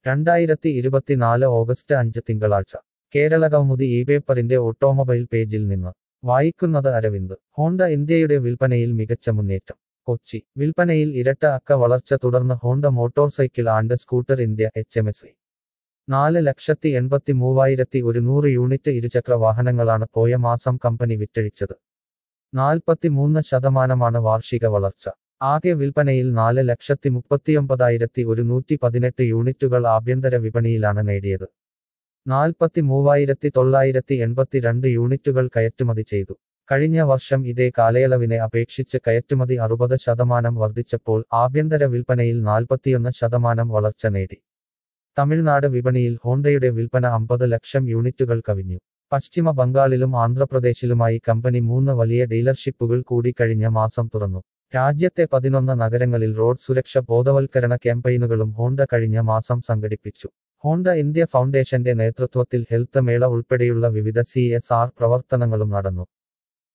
രണ്ടായിരത്തി ഇരുപത്തിനാല് ഓഗസ്റ്റ് അഞ്ച് തിങ്കളാഴ്ച കേരളകൗമുദി ഈ പേപ്പറിന്റെ ഓട്ടോമൊബൈൽ പേജിൽ നിന്ന് വായിക്കുന്നത് അരവിന്ദ് ഹോണ്ട ഇന്ത്യയുടെ വിൽപ്പനയിൽ മികച്ച മുന്നേറ്റം കൊച്ചി വിൽപ്പനയിൽ ഇരട്ട അക്ക വളർച്ച തുടർന്ന് Honda motorcycle and scooter India H M S നാല് ലക്ഷത്തി എൺപത്തി മൂവായിരത്തി ഒരുന്നൂറ് യൂണിറ്റ് ഇരുചക്ര വാഹനങ്ങളാണ് പോയ മാസം കമ്പനി വിറ്റഴിച്ചത് നാൽപ്പത്തിമൂന്ന് ശതമാനമാണ് വാർഷിക വളർച്ച ആകെ വിൽപ്പനയിൽ നാല് ലക്ഷത്തി മുപ്പത്തിയൊമ്പതായിരത്തി ഒരുന്നൂറ്റി പതിനെട്ട് യൂണിറ്റുകൾ ആഭ്യന്തര വിപണിയിലാണ് നേടിയത് നാൽപ്പത്തി മൂവായിരത്തി തൊള്ളായിരത്തി എൺപത്തിരണ്ട് യൂണിറ്റുകൾ കയറ്റുമതി ചെയ്തു കഴിഞ്ഞ വർഷം ഇതേ കാലയളവിനെ അപേക്ഷിച്ച് കയറ്റുമതി അറുപത് ശതമാനം വർദ്ധിച്ചപ്പോൾ ആഭ്യന്തര വിൽപ്പനയിൽ നാൽപ്പത്തിയൊന്ന് ശതമാനം വളർച്ച നേടി തമിഴ്നാട് വിപണിയിൽ ഹോണ്ടയുടെ വിൽപ്പന അമ്പത് ലക്ഷം യൂണിറ്റുകൾ കവിഞ്ഞു പശ്ചിമ ബംഗാളിലും ആന്ധ്രാപ്രദേശിലുമായി കമ്പനി മൂന്ന് വലിയ ഡീലർഷിപ്പുകൾ കൂടി കഴിഞ്ഞ മാസം തുറന്നു രാജ്യത്തെ പതിനൊന്ന് നഗരങ്ങളിൽ റോഡ് സുരക്ഷ ബോധവൽക്കരണ ക്യാമ്പയിനുകളും ഹോണ്ട കഴിഞ്ഞ മാസം സംഘടിപ്പിച്ചു ഹോണ്ട ഇന്ത്യ ഫൗണ്ടേഷന്റെ നേതൃത്വത്തിൽ ഹെൽത്ത് മേള ഉൾപ്പെടെയുള്ള വിവിധ സി പ്രവർത്തനങ്ങളും നടന്നു